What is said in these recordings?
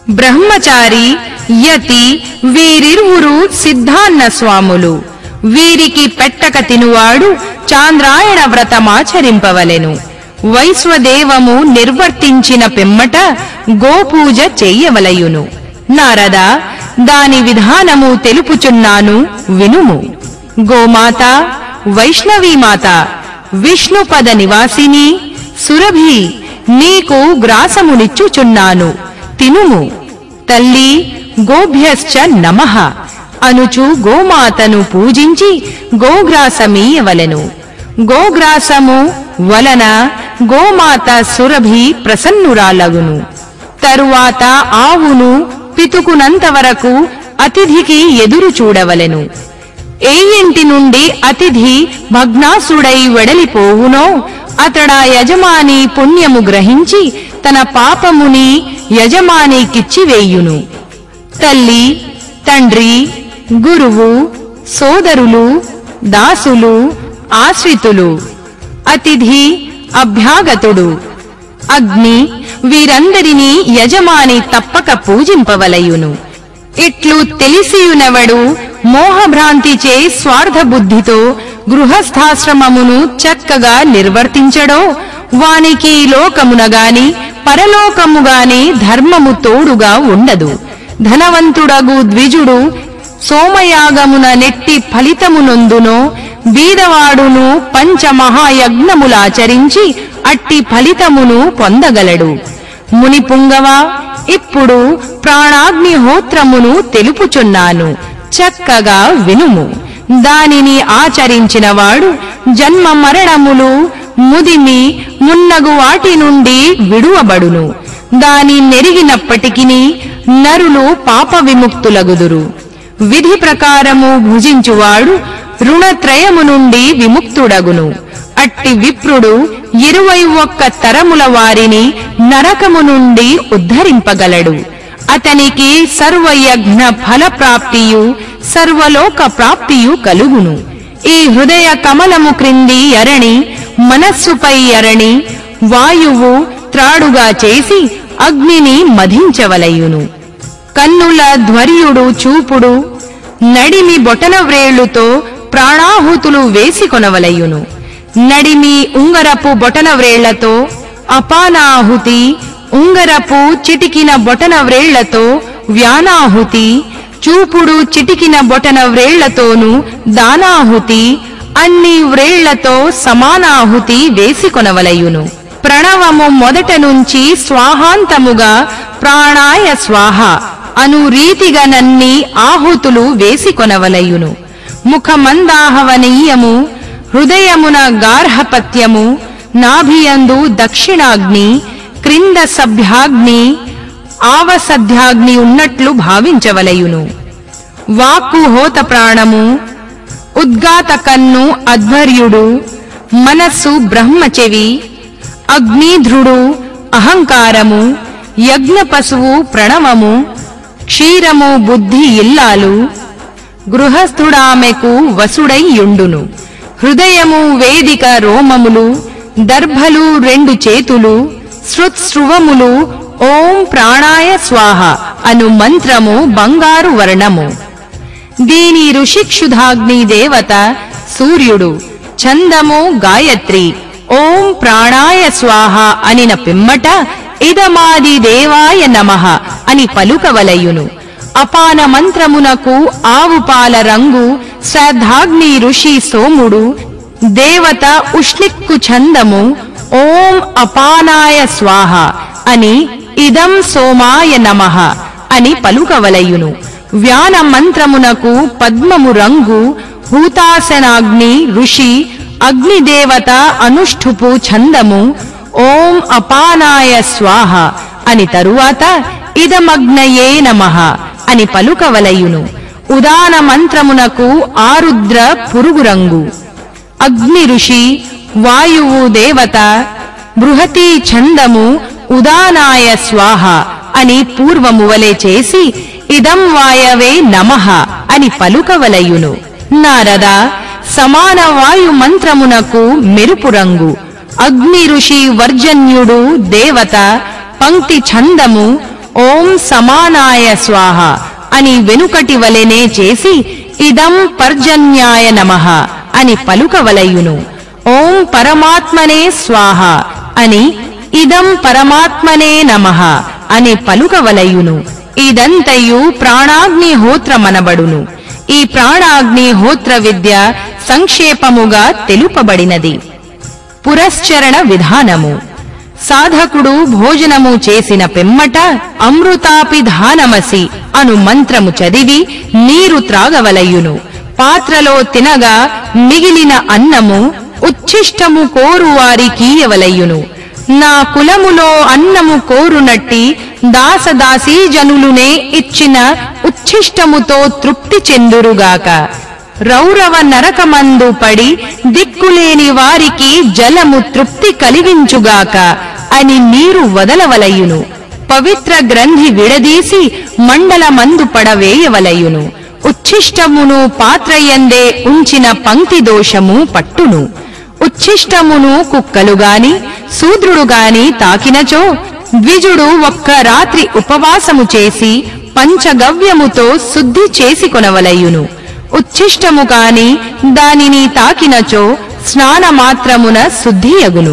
బ్రహ్మచారి యతి వీరిరువురు సిద్ధాన్న స్వాములు వీరికి పెట్టక తినువాడు చాంద్రాయణ వ్రతమాచరింపవలెను వైశ్వదేవము నిర్వర్తించిన పిమ్మట గోపూజ చెయ్యవలయును నారద దాని విధానము తెలుపుచున్నాను వినుము గోమాత వైష్ణవీమాత విష్ణుపద నివాసిని సురభి నీకు గ్రాసమునిచ్చుచున్నాను తినుము తల్లి గోభ్యశ్చ నమః అనుచు గోమాతను పూజించి గోగ్రాసమీయవలెను గోగ్రాసము వలన గోమాత సురభి ప్రసన్నురాలగును తరువాత ఆవును పితుకునంత వరకు అతిథికి ఎదురు చూడవలెను ఏ ఇంటి నుండి అతిథి భగ్నాసుడై వెడలిపోవునో అతడా యజమాని పుణ్యము గ్రహించి తన పాపముని యజమానికిచ్చివేయును తల్లి తండ్రి గురువు సోదరులు దాసులు ఆశ్రితులు అతిథి అభ్యాగతుడు అగ్ని వీరందరినీ యజమాని తప్పక పూజింపవలయును ఇట్లు తెలిసియునవడు మోహభ్రాంతిచే స్వార్థ బుద్ధితో గృహస్థాశ్రమమును చక్కగా నిర్వర్తించడో వానికి లోకమున గాని పరలోకము గాని ధర్మము తోడుగా ఉండదు ధనవంతుడగు ద్విజుడు సోమయాగమున నెట్టి ఫలితమునొందునో బీదవాడును పంచమహాయజ్ఞములాచరించి అట్టి ఫలితమును పొందగలడు ముని పుంగవ ఇప్పుడు ప్రాణాగ్నిహోత్రమును తెలుపుచున్నాను చక్కగా వినుము దానిని ఆచరించినవాడు జన్మ మరణములు ముదిమి మున్నగు వాటి నుండి విడువబడును దాని నెరిగినప్పటికిని నరులు పాప విముక్తులగుదురు విధి ప్రకారము భుజించువాడు రుణత్రయము నుండి విముక్తుడగును అట్టి విప్రుడు ఇరువై ఒక్క తరముల వారిని నరకము నుండి ఉద్ధరింపగలడు అతనికి సర్వయజ్ఞ ఫల ప్రాప్తియు సర్వలోక ప్రాప్తియు కలుగును ఈ హృదయ కమలము క్రింది ఎరణి మనస్సుపై ఎరణి వాయువు త్రాడుగా చేసి అగ్నిని మధించవలయును కన్నుల ధ్వర్యుడు చూపుడు నడిమి బొటన వ్రేళ్లుతో ప్రాణాహుతులు వేసికొనవలయును నడిమి ఉంగరపు బొటన వ్రేళ్లతో అపానాహుతి ఉంగరపు చిటికిన బొటన వ్రేళ్లతో వ్యానాహుతి చూపుడు చిటికిన బొటన వ్రేళ్లతోనూ దానాహుతి అన్ని వ్రేళ్లతో సమానాహుతి వేసికొనవలయును ప్రణవము మొదట నుంచి స్వాహాంతముగా ప్రాణాయ స్వాహ అను రీతిగా నన్ని ఆహుతులు వేసికొనవలయును ముఖమందాహవనీయము హృదయమున గార్హపత్యము నాభియందు దక్షిణాగ్ని క్రింద సభ్యాగ్ని ఆవసధ్యాగ్ని ఉన్నట్లు భావించవలయును వాక్కు హోత ప్రాణము ఉద్గాత కన్ను అధ్వర్యుడు మనస్సు బ్రహ్మచెవి అగ్నిధ్రుడు అహంకారము యజ్ఞ పశువు ప్రణవము క్షీరము బుద్ధి ఇల్లాలు గృహస్థుడామెకు వసుడైయుండును హృదయము వేదిక రోమములు దర్భలు రెండు చేతులు శృత్స్రువములు ఓం ప్రాణాయ స్వాహ అను మంత్రము బంగారు వర్ణము దీని ఋషిక్షుధాగ్ని దేవత సూర్యుడు ఛందము గాయత్రి ఓం ప్రాణాయ స్వాహ అనిన పిమ్మట ఇదమాది దేవాయ నమః అని పలుకవలయును అపాన మంత్రమునకు ఆవు పాల రంగు శ్రద్ధాగ్ని ఋషి సోముడు దేవత ఉష్ణిక్కు ఛందము ఓం అపానాయ స్వాహ అని ఇదం సోమాయ నమః అని పలుకవలయును వ్యాన మంత్రమునకు పద్మము రంగు హూతాసనాగ్ని ఋషి అగ్నిదేవత అనుష్ఠుపు ఛందము ఓం అపానాయ స్వాహ అని తరువాత ఇదమగ్నయే నమః అని పలుకవలయును ఉదాన మంత్రమునకు ఆరుద్ర పురుగు రంగు అగ్ని ఋషి వాయువు దేవత బృహతి ఛందము ఉదానాయ స్వాహ అని పూర్వము వలె చేసి ఇదం వాయవే నమః అని పలుకవలయును నారద సమాన వాయు మంత్రమునకు మెరుపు రంగు అగ్ని ఋషి వర్జన్యుడు దేవత పంక్తి ఛందము ఓం సమానాయ స్వాహ అని వెనుకటి వలెనే చేసి ఇదం పర్జన్యాయ నమః అని పలుకవలయును ఓం పరమాత్మనే స్వాహ అని ఇదం పరమాత్మనే నమః అని పలుకవలయును ఇదంతయు ప్రాణాగ్నిహోత్రమనబడును ఈ ప్రాణాగ్నిహోత్ర విద్య సంక్షేపముగా తెలుపబడినది పురశ్చరణ విధానము సాధకుడు భోజనము చేసిన పిమ్మట అమృతాపిధానమసి అను మంత్రము చదివి నీరు త్రాగవలయును పాత్రలో తినగా మిగిలిన అన్నము ఉచ్ఛిష్టము కోరు వారికీయవలయును నా కులములో అన్నము కోరునట్టి దాసదాసీ జనులునే ఇచ్చిన ఉచ్ఛిష్టముతో తృప్తి చెందురుగాక రౌరవ నరకమందు పడి దిక్కులేని వారికి జలము తృప్తి కలిగించుగాక అని నీరు వదలవలయును పవిత్ర గ్రంథి విడదీసి మండలమందు పడవేయవలయును ఉచ్ఛిష్టమును పాత్రయందే ఉంచిన పంక్తి దోషము పట్టును ఉచ్ఛిష్టమును కుక్కలు గాని శూద్రుడు గాని తాకినచో ద్విజుడు ఒక్క రాత్రి ఉపవాసము చేసి పంచగవ్యముతో శుద్ధి చేసి కొనవలయును ఉచ్ఛిష్టము కాని దానిని తాకినచో స్నానమాత్రమున శుద్ధియగును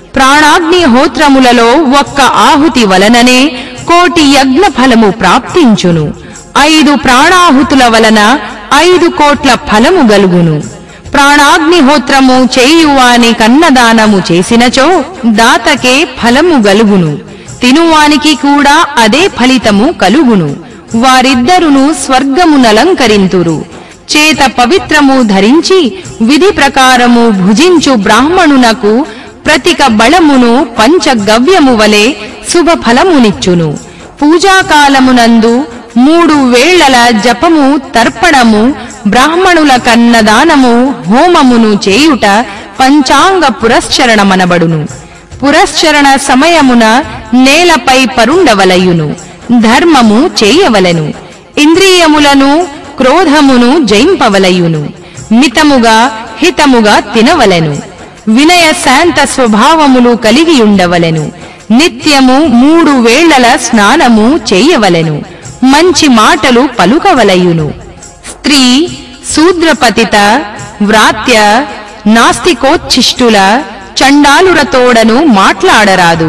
ప్రాణాగ్నిహోత్రములలో ఒక్క ఆహుతి వలననే కోటి యజ్ఞ ఫలము ప్రాప్తించును ఐదు ప్రాణాహుతుల వలన ఐదు కోట్ల ఫలము గలుగును ప్రాణాగ్నిహోత్రము చేయువాని కన్నదానము చేసినచో దాతకే ఫలము గలుగును తినువానికి కూడా అదే ఫలితము కలుగును వారిద్దరును స్వర్గమునలంకరింతురు చేత పవిత్రము ధరించి విధి ప్రకారము భుజించు బ్రాహ్మణునకు ప్రతిక బళమును పంచగవ్యము వలె శుభ ఫలమునిచ్చును పూజాకాలమునందు మూడు వేళల జపము తర్పణము బ్రాహ్మణుల కన్నదానము హోమమును చేయుట పంచాంగ పురశ్చరణమనబడును పురశ్చరణ సమయమున నేలపై పరుండవలయును ధర్మము చేయవలెను ఇంద్రియములను క్రోధమును జయింపవలయును మితముగా హితముగా తినవలెను వినయ శాంత స్వభావములు కలిగి ఉండవలెను నిత్యము మూడు వేళల స్నానము చేయవలెను మంచి మాటలు పలుకవలయును స్త్రీ శూద్రపతిత వ్రాత్య నాస్తికోచ్ఛిష్టుల చండాలురతోడను మాట్లాడరాదు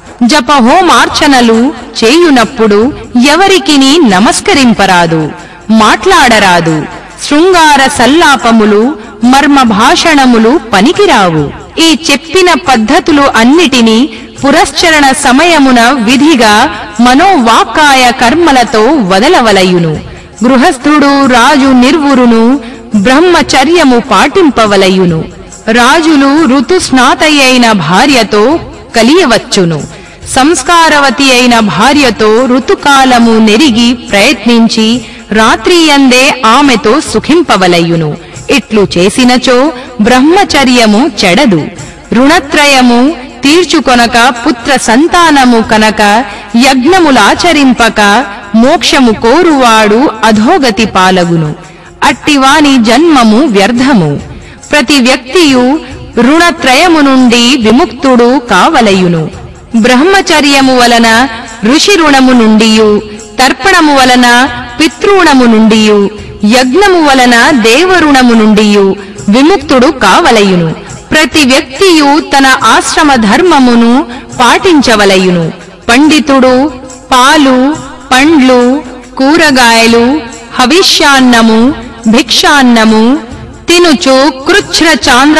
జపహోమార్చనలు చేయునప్పుడు ఎవరికిని నమస్కరింపరాదు మాట్లాడరాదు శృంగార సల్లాపములు మర్మ భాషణములు పనికిరావు ఈ చెప్పిన పద్ధతులు అన్నిటినీ పురశ్చరణ సమయమున విధిగా మనోవాక్కాయ కర్మలతో వదలవలయును గృహస్థుడు రాజు నిర్వురును బ్రహ్మచర్యము పాటింపవలయును రాజులు ఋతుస్నాతయైన భార్యతో కలియవచ్చును సంస్కారవతి అయిన భార్యతో ఋతుకాలము నెరిగి ప్రయత్నించి రాత్రియందే ఆమెతో సుఖింపవలయును ఇట్లు చేసినచో బ్రహ్మచర్యము చెడదు రుణత్రయము తీర్చుకొనక పుత్ర సంతానము కనుక యజ్ఞములాచరింపక మోక్షము కోరువాడు అధోగతి పాలగును అట్టివాని జన్మము వ్యర్థము ప్రతి వ్యక్తియు రుణత్రయము నుండి విముక్తుడు కావలయును బ్రహ్మచర్యము వలన ఋషి రుణము నుండియు తర్పణము వలన పితృణము నుండియు యజ్ఞము వలన దేవరుణము నుండియు విముక్తుడు కావలయును ప్రతి వ్యక్తియు తన ఆశ్రమ ధర్మమును పాటించవలయును పండితుడు పాలు పండ్లు కూరగాయలు హవిష్యాన్నము భిక్షాన్నము తినుచు కృచ్ఛ్ర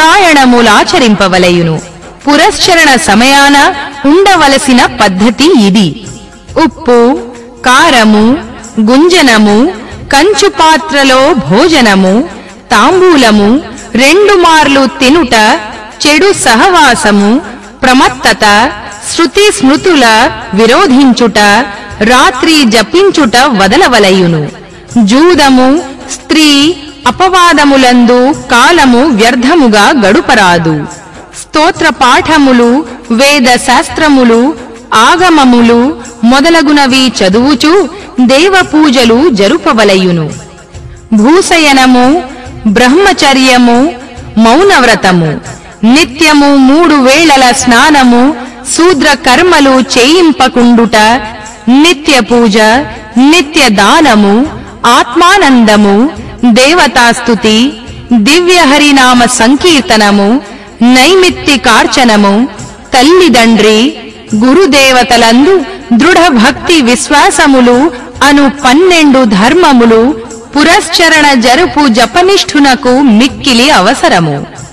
చాంద్రాయణములాచరింపవలయును పురశ్చరణ సమయాన ఉండవలసిన పద్ధతి ఇది ఉప్పు కారము గుంజనము కంచు పాత్రలో భోజనము తాంబూలము రెండు మార్లు తినుట చెడు సహవాసము ప్రమత్తత శృతి స్మృతుల విరోధించుట రాత్రి జపించుట వదలవలయును జూదము స్త్రీ అపవాదములందు కాలము వ్యర్థముగా గడుపరాదు స్తోత్ర పాఠములు వేద శాస్త్రములు ఆగమములు మొదలగునవి చదువుచు దేవ పూజలు జరుపవలయును భూసయనము బ్రహ్మచర్యము మౌనవ్రతము నిత్యము మూడు వేళల స్నానము శూద్ర కర్మలు చేయింపకుండుట నిత్య పూజ నిత్య దానము ఆత్మానందము దేవతాస్తుతి దివ్య హరినామ సంకీర్తనము నైమిత్తికార్చనము తల్లిదండ్రి గురుదేవతలందు దృఢ భక్తి విశ్వాసములు అను పన్నెండు ధర్మములు పురశ్చరణ జరుపు జపనిష్ఠునకు మిక్కిలి అవసరము